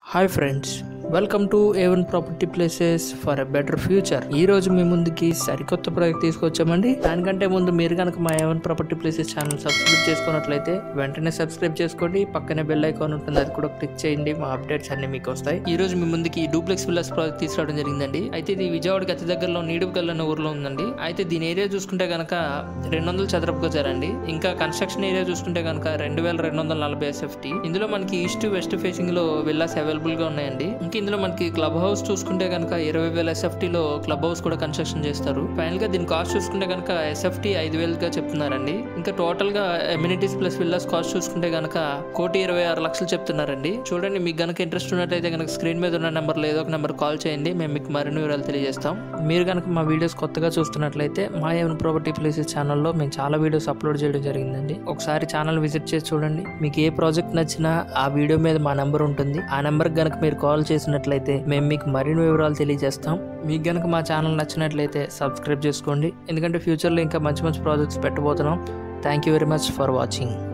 hi friends welcome to A one property places for a better future ఈ రోజు మీ ముందుకి సరికొత్త ప్రాజెక్ట్ తీసుకొచ్చామండి దానికంటే ముందు మీరు కనుక మా A one property places channel subscribe చేసుకున్నట్లయితే వెంటనే సబ్స్క్రైబ్ చేసుకోండి పక్కనే బెల్ ఐకాన్ ఉంటుంది అది కూడా క్లిక్ చేయండి మా అప్డేట్స్ అన్ని మీకు వస్తాయి ఈ రోజు మీ ముందుకి డూప్లెక్స్ విల్లాస్ ప్రాజెక్ట్ తీసుకురావడం జరిగిందండి అయితే ఇది విజయవాడకి అతి దగ్గరలో నీడుగల్ అనే ఊర్లో ఉందండి అయితే దీని ఏరియా చూసుకుంటే కనుక రెండు వందల చదరపు గజాలండి ఇంకా కన్స్ట్రక్షన్ ఏరియా చూసుకుంటే కనుక రెండు వేల రెండు వందల నలభై ఎస్ఎఫ్టీ ఇందులో మనకి ఈస్ట్ వెస్ట్ ఫేసింగ్ లో విల్లాస్ అవైలబుల్ గా ఉన్నాయండి ఇంకా ఇందులో మనకి క్లబ్ హౌస్ చూసుకుంటే కనుక ఇరవై వేల ఎస్ఎఫ్టీ లో క్లబ్ హౌస్ కూడా కన్స్ట్రక్షన్ చేస్తారు ఫైనల్ గా దీని కాస్ట్ చూసుకుంటే కనుక ఎస్ఎఫ్టీ ఐదు వేలుగా చెప్తున్నారండి ఇంకా టోటల్ గా ఎమ్యూనిటీస్ ప్లస్ విల్లాస్ కాస్ట్ చూసుకుంటే కనుక కోటి ఇరవై ఆరు లక్షలు చెప్తున్నారండి చూడండి మీకు గనుక ఇంట్రెస్ట్ ఉన్నట్లయితే కనుక స్క్రీన్ మీద ఉన్న నెంబర్ ఏదో ఒక నెంబర్ కాల్ చేయండి మేము మీకు మరిన్ని వివరాలు తెలియజేస్తాం మీరు కనుక మా వీడియోస్ కొత్తగా చూస్తున్నట్లయితే మా ఏమైనా ప్రాపర్టీ ప్లేసెస్ ఛానల్లో మేము చాలా వీడియోస్ అప్లోడ్ చేయడం జరిగిందండి ఒకసారి ఛానల్ విజిట్ చేసి చూడండి మీకు ఏ ప్రాజెక్ట్ నచ్చినా ఆ వీడియో మీద మా నెంబర్ ఉంటుంది ఆ నెంబర్ కనుక మీరు కాల్ చేసినట్లయితే మేము మీకు మరిన్ని వివరాలు తెలియజేస్తాం మీకు కనుక మా ఛానల్ నచ్చినట్లయితే సబ్స్క్రైబ్ చేసుకోండి ఎందుకంటే ఫ్యూచర్లో ఇంకా మంచి మంచి ప్రాజెక్ట్స్ పెట్టబోతున్నాం thank you very much for watching